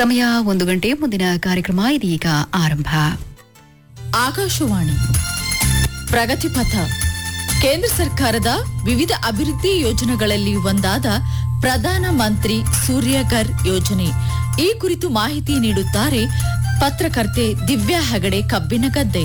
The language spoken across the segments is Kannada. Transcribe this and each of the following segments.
ಸಮಯ ಒಂದು ಗಂಟೆ ಮುಂದಿನ ಕಾರ್ಯಕ್ರಮ ಇದೀಗ ಆರಂಭ ಆಕಾಶವಾಣಿ ಪ್ರಗತಿಪಥ ಕೇಂದ್ರ ಸರ್ಕಾರದ ವಿವಿಧ ಅಭಿವೃದ್ಧಿ ಯೋಜನೆಗಳಲ್ಲಿ ಒಂದಾದ ಪ್ರಧಾನ ಮಂತ್ರಿ ಸೂರ್ಯಘರ್ ಯೋಜನೆ ಈ ಕುರಿತು ಮಾಹಿತಿ ನೀಡುತ್ತಾರೆ ಪತ್ರಕರ್ತೆ ದಿವ್ಯಾ ಹೆಗಡೆ ಕಬ್ಬಿನಗದ್ದೆ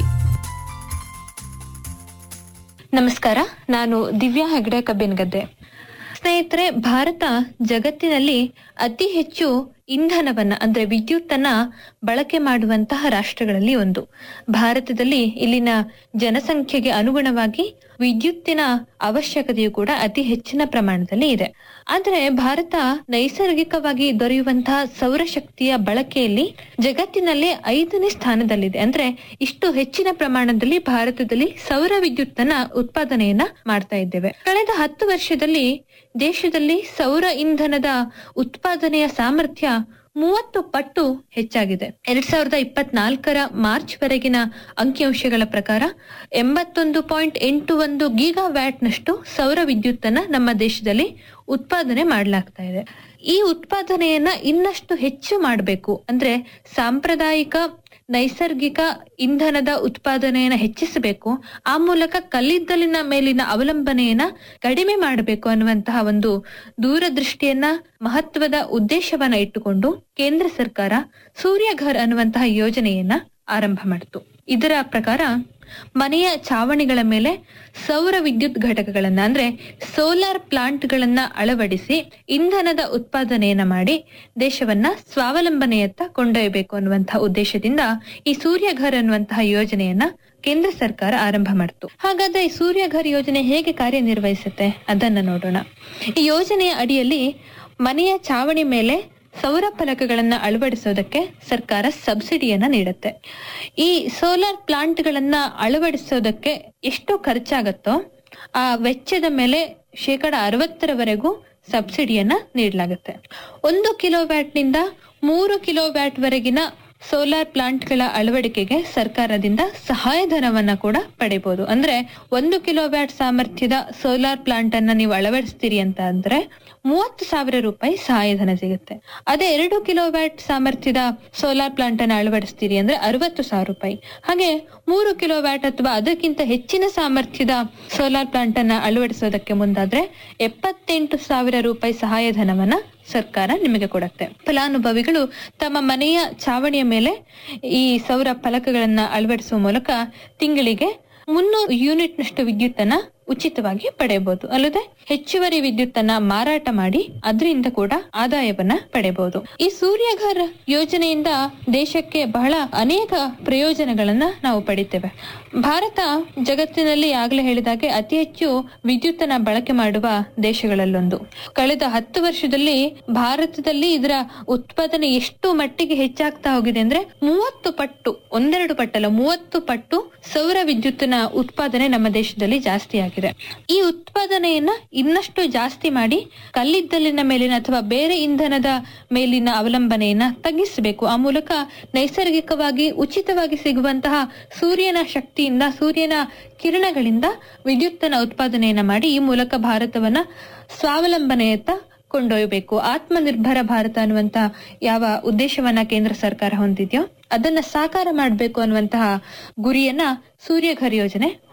ನಮಸ್ಕಾರ ನಾನು ದಿವ್ಯಾ ಹೆಗ್ಡೆ ಕಬ್ಬಿನಗದ್ದೆ ಸ್ನೇಹಿತರೆ ಭಾರತ ಜಗತ್ತಿನಲ್ಲಿ ಅತಿ ಹೆಚ್ಚು ಇಂಧನವನ್ನ ಅಂದ್ರೆ ವಿದ್ಯುತ್ ಅನ್ನ ಬಳಕೆ ಮಾಡುವಂತಹ ರಾಷ್ಟ್ರಗಳಲ್ಲಿ ಒಂದು ಭಾರತದಲ್ಲಿ ಇಲ್ಲಿನ ಜನಸಂಖ್ಯೆಗೆ ಅನುಗುಣವಾಗಿ ವಿದ್ಯುತ್ತಿನ ಅವಶ್ಯಕತೆಯು ಕೂಡ ಅತಿ ಹೆಚ್ಚಿನ ಪ್ರಮಾಣದಲ್ಲಿ ಇದೆ ಆದ್ರೆ ಭಾರತ ನೈಸರ್ಗಿಕವಾಗಿ ದೊರೆಯುವಂತಹ ಸೌರಶಕ್ತಿಯ ಬಳಕೆಯಲ್ಲಿ ಜಗತ್ತಿನಲ್ಲೇ ಐದನೇ ಸ್ಥಾನದಲ್ಲಿದೆ ಅಂದ್ರೆ ಇಷ್ಟು ಹೆಚ್ಚಿನ ಪ್ರಮಾಣದಲ್ಲಿ ಭಾರತದಲ್ಲಿ ಸೌರ ವಿದ್ಯುತ್ತನ್ನ ಉತ್ಪಾದನೆಯನ್ನ ಮಾಡ್ತಾ ಇದ್ದೇವೆ ಕಳೆದ ಹತ್ತು ವರ್ಷದಲ್ಲಿ ದೇಶದಲ್ಲಿ ಸೌರ ಇಂಧನದ ಉತ್ಪಾದನೆಯ ಸಾಮರ್ಥ್ಯ ಮೂವತ್ತು ಪಟ್ಟು ಹೆಚ್ಚಾಗಿದೆ ಎರಡ್ ಸಾವಿರದ ಇಪ್ಪತ್ನಾಲ್ಕರ ಮಾರ್ಚ್ ವರೆಗಿನ ಅಂಕಿಅಂಶಗಳ ಪ್ರಕಾರ ಎಂಬತ್ತೊಂದು ಪಾಯಿಂಟ್ ಎಂಟು ಒಂದು ಗೀಗಾ ವ್ಯಾಟ್ನಷ್ಟು ಸೌರ ವಿದ್ಯುತ್ತನ್ನ ನಮ್ಮ ದೇಶದಲ್ಲಿ ಉತ್ಪಾದನೆ ಮಾಡಲಾಗ್ತಾ ಇದೆ ಈ ಉತ್ಪಾದನೆಯನ್ನ ಇನ್ನಷ್ಟು ಹೆಚ್ಚು ಮಾಡಬೇಕು ಅಂದ್ರೆ ಸಾಂಪ್ರದಾಯಿಕ ನೈಸರ್ಗಿಕ ಇಂಧನದ ಉತ್ಪಾದನೆಯನ್ನ ಹೆಚ್ಚಿಸಬೇಕು ಆ ಮೂಲಕ ಕಲ್ಲಿದ್ದಲಿನ ಮೇಲಿನ ಅವಲಂಬನೆಯನ್ನ ಕಡಿಮೆ ಮಾಡಬೇಕು ಅನ್ನುವಂತಹ ಒಂದು ದೂರದೃಷ್ಟಿಯನ್ನ ಮಹತ್ವದ ಉದ್ದೇಶವನ್ನ ಇಟ್ಟುಕೊಂಡು ಕೇಂದ್ರ ಸರ್ಕಾರ ಸೂರ್ಯಘರ್ ಅನ್ನುವಂತಹ ಯೋಜನೆಯನ್ನ ಆರಂಭ ಮಾಡಿತು ಇದರ ಪ್ರಕಾರ ಮನೆಯ ಚಾವಣಿಗಳ ಮೇಲೆ ಸೌರ ವಿದ್ಯುತ್ ಘಟಕಗಳನ್ನ ಅಂದ್ರೆ ಸೋಲಾರ್ ಪ್ಲಾಂಟ್ಗಳನ್ನ ಅಳವಡಿಸಿ ಇಂಧನದ ಉತ್ಪಾದನೆಯನ್ನ ಮಾಡಿ ದೇಶವನ್ನ ಸ್ವಾವಲಂಬನೆಯತ್ತ ಕೊಂಡೊಯ್ಯಬೇಕು ಅನ್ನುವಂತಹ ಉದ್ದೇಶದಿಂದ ಈ ಸೂರ್ಯಘರ್ ಅನ್ನುವಂತಹ ಯೋಜನೆಯನ್ನ ಕೇಂದ್ರ ಸರ್ಕಾರ ಆರಂಭ ಮಾಡಿತು ಹಾಗಾದ್ರೆ ಈ ಸೂರ್ಯಘರ್ ಯೋಜನೆ ಹೇಗೆ ಕಾರ್ಯನಿರ್ವಹಿಸುತ್ತೆ ಅದನ್ನ ನೋಡೋಣ ಈ ಯೋಜನೆಯ ಅಡಿಯಲ್ಲಿ ಮನೆಯ ಚಾವಣಿ ಮೇಲೆ ಸೌರ ಫಲಕಗಳನ್ನ ಅಳವಡಿಸೋದಕ್ಕೆ ಸರ್ಕಾರ ಸಬ್ಸಿಡಿಯನ್ನ ನೀಡುತ್ತೆ ಈ ಸೋಲಾರ್ ಪ್ಲಾಂಟ್ಗಳನ್ನ ಅಳವಡಿಸೋದಕ್ಕೆ ಎಷ್ಟು ಖರ್ಚಾಗತ್ತೋ ಆ ವೆಚ್ಚದ ಮೇಲೆ ಶೇಕಡ ಅರವತ್ತರವರೆಗೂ ಸಬ್ಸಿಡಿಯನ್ನ ನೀಡಲಾಗುತ್ತೆ ಒಂದು ಕಿಲೋವ್ಯಾಟ್ ನಿಂದ ಮೂರು ಕಿಲೋವ್ಯಾಟ್ ವರೆಗಿನ ಸೋಲಾರ್ ಪ್ಲಾಂಟ್ಗಳ ಅಳವಡಿಕೆಗೆ ಸರ್ಕಾರದಿಂದ ಸಹಾಯಧನವನ್ನ ಕೂಡ ಪಡಿಬಹುದು ಅಂದ್ರೆ ಒಂದು ಕಿಲೋವ್ಯಾಟ್ ಸಾಮರ್ಥ್ಯದ ಸೋಲಾರ್ ಪ್ಲಾಂಟ್ ಅನ್ನ ನೀವು ಅಳವಡಿಸ್ತೀರಿ ಅಂತ ಅಂದ್ರೆ ಮೂವತ್ತು ಸಾವಿರ ರೂಪಾಯಿ ಸಹಾಯಧನ ಸಿಗುತ್ತೆ ಅದೇ ಎರಡು ಕಿಲೋವ್ಯಾಟ್ ಸಾಮರ್ಥ್ಯದ ಸೋಲಾರ್ ಪ್ಲಾಂಟ್ ಅನ್ನ ಅಳವಡಿಸ್ತೀರಿ ಅಂದ್ರೆ ಅರವತ್ತು ಸಾವಿರ ರೂಪಾಯಿ ಹಾಗೆ ಮೂರು ಕಿಲೋವ್ಯಾಟ್ ಅಥವಾ ಅದಕ್ಕಿಂತ ಹೆಚ್ಚಿನ ಸಾಮರ್ಥ್ಯದ ಸೋಲಾರ್ ಪ್ಲಾಂಟ್ ಅನ್ನ ಅಳವಡಿಸೋದಕ್ಕೆ ಮುಂದಾದ್ರೆ ಎಪ್ಪತ್ತೆಂಟು ಸಾವಿರ ರೂಪಾಯಿ ಸಹಾಯಧನವನ್ನ ಸರ್ಕಾರ ನಿಮಗೆ ಕೊಡುತ್ತೆ ಫಲಾನುಭವಿಗಳು ತಮ್ಮ ಮನೆಯ ಚಾವಣಿಯ ಮೇಲೆ ಈ ಸೌರ ಫಲಕಗಳನ್ನ ಅಳವಡಿಸುವ ಮೂಲಕ ತಿಂಗಳಿಗೆ ಮುನ್ನೂರು ಯೂನಿಟ್ ನಷ್ಟು ವಿದ್ಯುತ್ ಅನ್ನ ಉಚಿತವಾಗಿ ಪಡೆಯಬಹುದು ಅಲ್ಲದೆ ಹೆಚ್ಚುವರಿ ವಿದ್ಯುತ್ ಅನ್ನ ಮಾರಾಟ ಮಾಡಿ ಅದರಿಂದ ಕೂಡ ಆದಾಯವನ್ನ ಪಡೆಯಬಹುದು ಈ ಸೂರ್ಯಘರ್ ಯೋಜನೆಯಿಂದ ದೇಶಕ್ಕೆ ಬಹಳ ಅನೇಕ ಪ್ರಯೋಜನಗಳನ್ನ ನಾವು ಪಡಿತೇವೆ ಭಾರತ ಜಗತ್ತಿನಲ್ಲಿ ಆಗ್ಲೇ ಹೇಳಿದಾಗೆ ಅತಿ ಹೆಚ್ಚು ವಿದ್ಯುತ್ ಅನ್ನ ಬಳಕೆ ಮಾಡುವ ದೇಶಗಳಲ್ಲೊಂದು ಕಳೆದ ಹತ್ತು ವರ್ಷದಲ್ಲಿ ಭಾರತದಲ್ಲಿ ಇದರ ಉತ್ಪಾದನೆ ಎಷ್ಟು ಮಟ್ಟಿಗೆ ಹೆಚ್ಚಾಗ್ತಾ ಹೋಗಿದೆ ಅಂದ್ರೆ ಮೂವತ್ತು ಪಟ್ಟು ಒಂದೆರಡು ಪಟ್ಟಲ್ಲ ಮೂವತ್ತು ಪಟ್ಟು ಸೌರ ವಿದ್ಯುತ್ತಿನ ಉತ್ಪಾದನೆ ನಮ್ಮ ದೇಶದಲ್ಲಿ ಜಾಸ್ತಿ ಆಗಿದೆ ಈ ಉತ್ಪಾದನೆಯನ್ನ ಇನ್ನಷ್ಟು ಜಾಸ್ತಿ ಮಾಡಿ ಕಲ್ಲಿದ್ದಲಿನ ಮೇಲಿನ ಅಥವಾ ಬೇರೆ ಇಂಧನದ ಮೇಲಿನ ಅವಲಂಬನೆಯನ್ನ ತಗ್ಗಿಸಬೇಕು ಆ ಮೂಲಕ ನೈಸರ್ಗಿಕವಾಗಿ ಉಚಿತವಾಗಿ ಸಿಗುವಂತಹ ಸೂರ್ಯನ ಶಕ್ತಿಯಿಂದ ಸೂರ್ಯನ ಕಿರಣಗಳಿಂದ ವಿದ್ಯುತ್ತನ ಉತ್ಪಾದನೆಯನ್ನ ಮಾಡಿ ಈ ಮೂಲಕ ಭಾರತವನ್ನ ಸ್ವಾವಲಂಬನೆಯತ್ತ ಕೊಂಡೊಯ್ಯಬೇಕು ಆತ್ಮನಿರ್ಭರ ಭಾರತ ಅನ್ನುವಂತಹ ಯಾವ ಉದ್ದೇಶವನ್ನ ಕೇಂದ್ರ ಸರ್ಕಾರ ಹೊಂದಿದ್ಯೋ ಅದನ್ನ ಸಾಕಾರ ಮಾಡಬೇಕು ಅನ್ನುವಂತಹ ಗುರಿಯನ್ನ ಸೂರ್ಯಘರ್ ಯೋಜನೆ